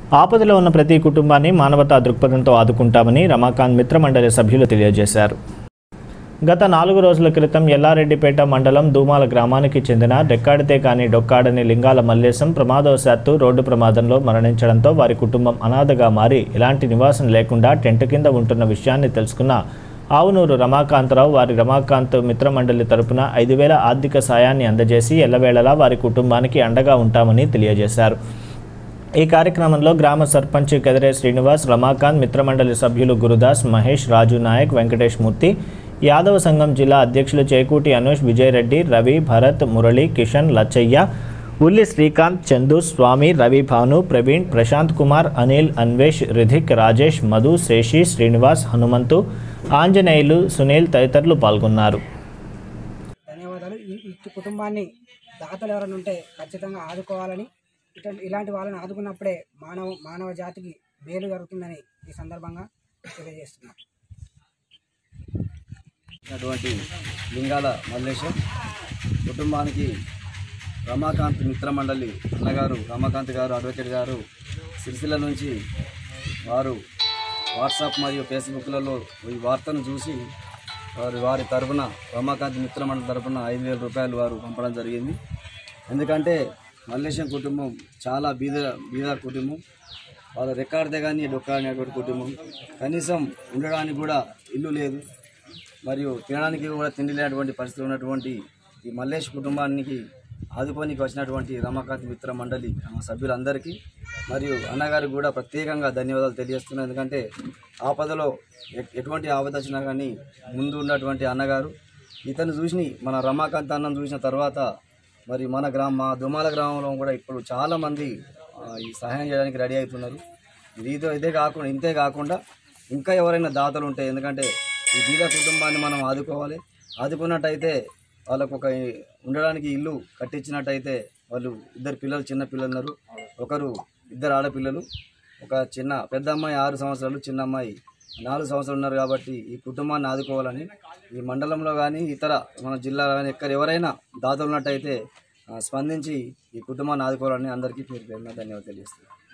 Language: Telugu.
ఆపదలో ఉన్న ప్రతి కుటుంబాన్ని మానవతా దృక్పథంతో ఆదుకుంటామని రమాకాంత్ మిత్రమండలి సభ్యులు తెలియజేశారు గత నాలుగు రోజుల క్రితం ఎల్లారెడ్డిపేట మండలం దూమాల గ్రామానికి చెందిన డెక్కాడితే కాని డొక్కాడని లింగాల మల్లేశం ప్రమాదవశాత్తు రోడ్డు ప్రమాదంలో మరణించడంతో వారి కుటుంబం అనాథగా మారి ఎలాంటి నివాసం లేకుండా టెంట్ కింద ఉంటున్న విషయాన్ని తెలుసుకున్న ఆవునూరు రమాకాంతరావు వారి రమాకాంత్ మిత్రమండలి తరపున ఐదు వేల ఆర్థిక సాయాన్ని అందజేసి ఎల్లవేళలా వారి కుటుంబానికి అండగా ఉంటామని తెలియజేశారు ఈ కార్యక్రమంలో గ్రామ సర్పంచ్ కెదరే శ్రీనివాస్ రమాకాంత్ మిత్రమండలి సభ్యులు గురుదాస్ మహేష్ రాజు నాయక్ వెంకటేష్ మూర్తి యాదవ సంఘం జిల్లా అధ్యక్షులు చేకూటి అనూష్ విజయరెడ్డి రవి భరత్ మురళి కిషన్ లచ్చయ్య ఉల్లి శ్రీకాంత్ చందు స్వామి రవి భాను ప్రవీణ్ ప్రశాంత్ కుమార్ అనిల్ అన్వేష్ రిధిక్ రాజేష్ మధు శేషి శ్రీనివాస్ హనుమంతు ఆంజనేయులు సునీల్ తదితరులు పాల్గొన్నారు ధన్యవాదాలు ఈ ఇటు కుటుంబాన్ని దాతలు ఎవరైనా ఉంటే ఖచ్చితంగా ఆదుకోవాలని ఇటువంటి ఇలాంటి వాళ్ళని ఆదుకున్నప్పుడే మానవ మానవ జాతికి మేలు జరుగుతుందని ఈ సందర్భంగా తెలియజేస్తున్నాను అటువంటి లింగాల మల్లేశం కుటుంబానికి రమాకాంత్ మిత్ర మండలి అన్నగారు రమాకాంత్ గారు అడ్వకేట్ గారు సిరిసిల్ల నుంచి వారు వాట్సాప్ మరియు ఫేస్బుక్లలో ఈ వార్తను చూసి వారి వారి తరఫున రమాకాంత్ మిత్ర మండలి తరఫున ఐదు వేల రూపాయలు వారు పంపడం జరిగింది ఎందుకంటే మల్లేశం కుటుంబం చాలా బీద బీద కుటుంబం వాళ్ళ రెక్కాడితే కానీ డొక్కాడినటువంటి కుటుంబం కనీసం ఉండడానికి కూడా ఇల్లు లేదు మరియు తినడానికి కూడా తిండి లేనటువంటి పరిస్థితి ఉన్నటువంటి ఈ మల్లేష్ కుటుంబానికి ఆదుకోనికి వచ్చినటువంటి రమాకాంత్ మిత్ర మండలి ఆ సభ్యులందరికీ మరియు అన్నగారికి కూడా ప్రత్యేకంగా ధన్యవాదాలు తెలియజేస్తున్నాను ఎందుకంటే ఆపదలో ఎ- ఎటువంటి ఆపద వచ్చినా కానీ ముందు ఉన్నటువంటి అన్నగారు ఇతను చూసి మన రమాకాంత్ అన్నం చూసిన తర్వాత మరి మన గ్రామ మా దుమాల గ్రామంలో కూడా ఇప్పుడు చాలామంది ఈ సహాయం చేయడానికి రెడీ అవుతున్నారు ఇదితో ఇదే కాకుండా ఇంతే కాకుండా ఇంకా ఎవరైనా దాతలు ఉంటే ఎందుకంటే ఈ బీద కుటుంబాన్ని మనం ఆదుకోవాలి ఆదుకున్నట్టయితే వాళ్ళకు ఒక ఉండడానికి ఇల్లు కట్టించినట్టయితే వాళ్ళు ఇద్దరు పిల్లలు చిన్న పిల్లలు ఉన్నారు ఒకరు ఇద్దరు ఆడపిల్లలు ఒక చిన్న పెద్ద అమ్మాయి ఆరు సంవత్సరాలు చిన్న అమ్మాయి నాలుగు సంవత్సరాలు ఉన్నారు కాబట్టి ఈ కుటుంబాన్ని ఆదుకోవాలని ఈ మండలంలో కానీ ఇతర మన జిల్లాలో కానీ ఎక్కడ ఎవరైనా దాతలు ఉన్నట్టయితే ఆ, స్పందించి ఈ కుటుంబాన్ని ఆదుకోవాలని అందరికీ పేరు పేరున ధన్యవాదాలు తెలియజేస్తున్నాను